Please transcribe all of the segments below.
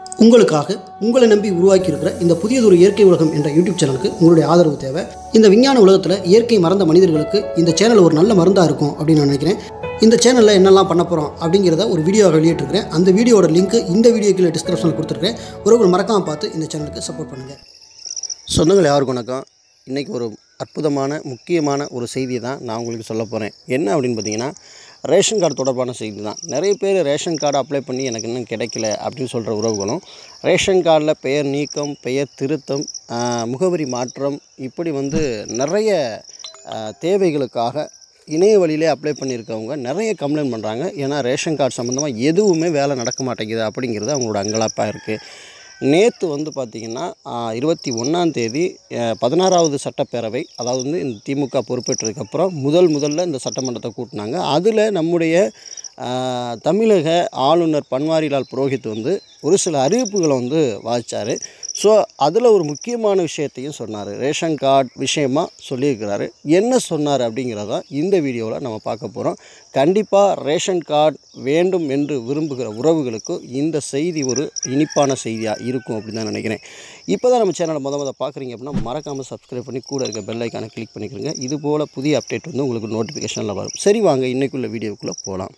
உங்களுக்காக உங்களை நம்பி உருவாக்கி இருக்கிற இந்த புதியதொரு இயற்கை உலகம் என்ற யூடியூப் சேனலுக்கு உங்களுடைய ஆதரவு தேவை இந்த விஞ்ஞான உலகத்தில் இயற்கை மறந்த மனிதர்களுக்கு இந்த சேனல் ஒரு நல்ல மருந்தாக இருக்கும் அப்படின்னு நான் நினைக்கிறேன் இந்த சேனலில் என்னெல்லாம் பண்ண போகிறோம் அப்படிங்கிறத ஒரு வீடியோவை வெளியிட்டிருக்கிறேன் அந்த வீடியோட லிங்க் இந்த வீடியோ கீழே டிஸ்கிரிப்ஷனில் கொடுத்துருக்கேன் உறவுகள் மறக்காமல் பார்த்து இந்த சேனலுக்கு சப்போர்ட் பண்ணுங்கள் சொந்தங்கள் யாருக்கும் வணக்கம் இன்றைக்கி ஒரு அற்புதமான முக்கியமான ஒரு செய்தியை தான் நான் உங்களுக்கு சொல்ல போகிறேன் என்ன அப்படின்னு பார்த்தீங்கன்னா ரேஷன் கார்டு தொடர்பான செய்தி தான் நிறைய பேர் ரேஷன் கார்டு அப்ளை பண்ணி எனக்கு இன்னும் கிடைக்கல அப்படின்னு சொல்கிற உறவுகளும் ரேஷன் கார்டில் பெயர் நீக்கம் பெயர் திருத்தம் ஆஹ், முகவரி மாற்றம் இப்படி வந்து நிறைய ஆஹ், தேவைகளுக்காக இணைய வழியிலே அப்ளை பண்ணியிருக்கவங்க நிறைய கம்ப்ளைண்ட் பண்ணுறாங்க ஏன்னா ரேஷன் கார்டு சம்மந்தமாக எதுவுமே வேலை நடக்க மாட்டேங்குது அப்படிங்கிறது அவங்களோட அங்கலாப்பாக இருக்குது நேற்று வந்து பார்த்திங்கன்னா இருபத்தி ஒன்றாம் தேதி அஹ், பதினாறாவது சட்டப்பேரவை அதாவது வந்து இந்த திமுக பொறுப்பேற்றதுக்கப்புறம் முதல் முதல்ல இந்த சட்டமன்றத்தை கூட்டினாங்க அதில் நம்முடைய அஹ், தமிழக ஆளுநர் பன்வாரிலால் புரோஹித் வந்து ஒரு சில அறிவிப்புகளை வந்து வாசித்தார் ஸோ அதில் ஒரு முக்கியமான விஷயத்தையும் சொன்னார் ரேஷன் கார்டு விஷயமா சொல்லியிருக்கிறாரு என்ன சொன்னார் அப்படிங்கிறத இந்த வீடியோவில் நம்ம பார்க்க போகிறோம் கண்டிப்பாக ரேஷன் கார்டு வேண்டும் என்று விரும்புகிற உறவுகளுக்கு இந்த செய்தி ஒரு இனிப்பான செய்தியாக இருக்கும் அப்படின்னு தான் நினைக்கிறேன் இப்போ தான் நம்ம சேனலை முத முத பார்க்குறீங்க அப்படின்னா மறக்காமல் சப்ஸ்கிரைப் பண்ணி கூட இருக்க பெல் ஐக்கானை கிளிக் பண்ணிக்கிறங்க இது போல் புதிய அப்டேட் வந்து உங்களுக்கு நோட்டிஃபிகேஷனில் வரும் சரி வாங்க இன்றைக்குள்ள வீடியோக்குள்ளே போகலாம்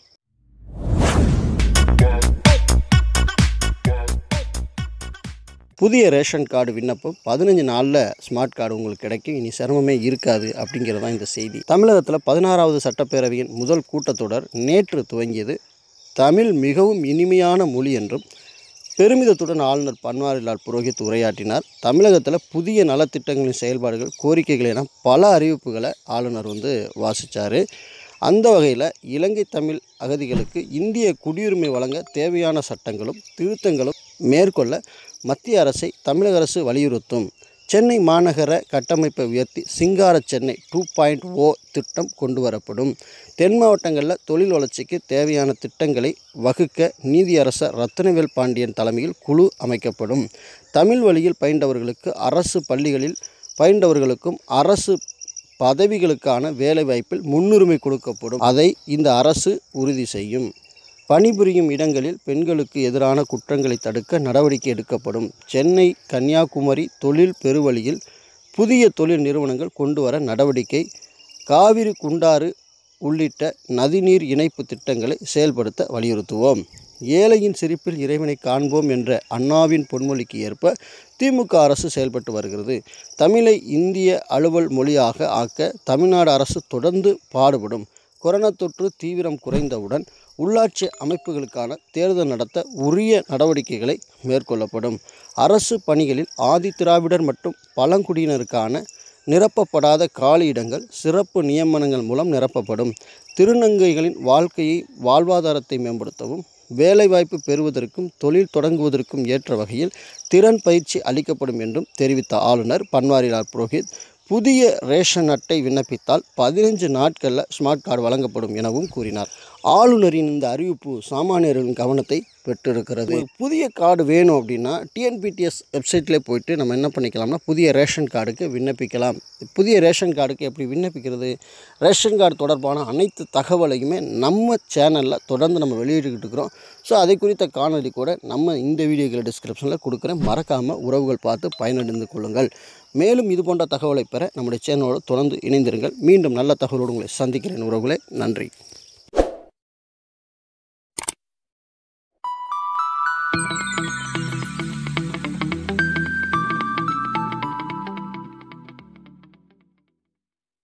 புதிய ரேஷன் கார்டு விண்ணப்பம் பதினஞ்சு நாளில் ஸ்மார்ட் கார்டு உங்களுக்கு கிடைக்கும் இனி சிரமமே இருக்காது அப்படிங்கிறது தான் இந்த செய்தி தமிழகத்தில் பதினாறாவது சட்டப்பேரவையின் முதல் கூட்டத்தொடர் நேற்று துவங்கியது தமிழ் மிகவும் இனிமையான மொழி என்றும் பெருமிதத்துடன் ஆளுநர் பன்வாரிலால் புரோஹித் உரையாற்றினார் தமிழகத்தில் புதிய நலத்திட்டங்களின் செயல்பாடுகள் கோரிக்கைகள் என பல அறிவிப்புகளை ஆளுநர் வந்து வாசித்தார் அந்த வகையில் இலங்கை தமிழ் அகதிகளுக்கு இந்திய குடியுரிமை வழங்க தேவையான சட்டங்களும் திருத்தங்களும் மேற்கொள்ள மத்திய அரசை தமிழக அரசு வலியுறுத்தும் சென்னை மாநகர கட்டமைப்பை உயர்த்தி சிங்கார சென்னை டூ பாயிண்ட் ஓ திட்டம் கொண்டு வரப்படும் தென் மாவட்டங்களில் தொழில் வளர்ச்சிக்கு தேவையான திட்டங்களை வகுக்க நீதியரசர் ரத்னவேல் பாண்டியன் தலைமையில் குழு அமைக்கப்படும் தமிழ் வழியில் பயின்றவர்களுக்கு அரசு பள்ளிகளில் பயின்றவர்களுக்கும் அரசு பதவிகளுக்கான வேலைவாய்ப்பில் முன்னுரிமை கொடுக்கப்படும் அதை இந்த அரசு உறுதி செய்யும் பணிபுரியும் இடங்களில் பெண்களுக்கு எதிரான குற்றங்களை தடுக்க நடவடிக்கை எடுக்கப்படும் சென்னை கன்னியாகுமரி தொழில் பெருவழியில் புதிய தொழில் நிறுவனங்கள் கொண்டு வர நடவடிக்கை காவிரி குண்டாறு உள்ளிட்ட நதிநீர் இணைப்பு திட்டங்களை செயல்படுத்த வலியுறுத்துவோம் ஏழையின் சிரிப்பில் இறைவனை காண்போம் என்ற அண்ணாவின் பொன்மொழிக்கு ஏற்ப திமுக அரசு செயல்பட்டு வருகிறது தமிழை இந்திய அலுவல் மொழியாக ஆக்க தமிழ்நாடு அரசு தொடர்ந்து பாடுபடும் கொரோனா தொற்று தீவிரம் குறைந்தவுடன் உள்ளாட்சி அமைப்புகளுக்கான தேர்தல் நடத்த உரிய நடவடிக்கைகளை மேற்கொள்ளப்படும் அரசு பணிகளில் ஆதிதிராவிடர் மற்றும் பழங்குடியினருக்கான நிரப்பப்படாத காலியிடங்கள் சிறப்பு நியமனங்கள் மூலம் நிரப்பப்படும் திருநங்கைகளின் வாழ்க்கையை வாழ்வாதாரத்தை மேம்படுத்தவும் வேலைவாய்ப்பு பெறுவதற்கும் தொழில் தொடங்குவதற்கும் ஏற்ற வகையில் திறன் பயிற்சி அளிக்கப்படும் என்றும் தெரிவித்த ஆளுநர் பன்வாரிலால் புரோஹித் புதிய ரேஷன் அட்டை விண்ணப்பித்தால் பதினஞ்சு நாட்களில் ஸ்மார்ட் கார்டு வழங்கப்படும் எனவும் கூறினார் ஆளுநரின் இந்த அறிவிப்பு சாமானியர்களின் கவனத்தை பெற்றிருக்கிறது ஒரு புதிய கார்டு வேணும் அப்படின்னா டிஎன்பிடிஎஸ் வெப்சைட்லேயே போயிட்டு நம்ம என்ன பண்ணிக்கலாம்னா புதிய ரேஷன் கார்டுக்கு விண்ணப்பிக்கலாம் புதிய ரேஷன் கார்டுக்கு எப்படி விண்ணப்பிக்கிறது ரேஷன் கார்டு தொடர்பான அனைத்து தகவலையுமே நம்ம சேனலில் தொடர்ந்து நம்ம வெளியிட்டுக்கிட்டு இருக்கிறோம் ஸோ அதை குறித்த காணொலி கூட நம்ம இந்த வீடியோக்கள் டிஸ்கிரிப்ஷனில் கொடுக்குறேன் மறக்காமல் உறவுகள் பார்த்து பயனடைந்து கொள்ளுங்கள் மேலும் இது போன்ற தகவலை பெற நம்முடைய சேனலோடு தொடர்ந்து இணைந்திருங்கள் மீண்டும் நல்ல தகவலோடு உங்களை சந்திக்கிறேன் உறவுகளே நன்றி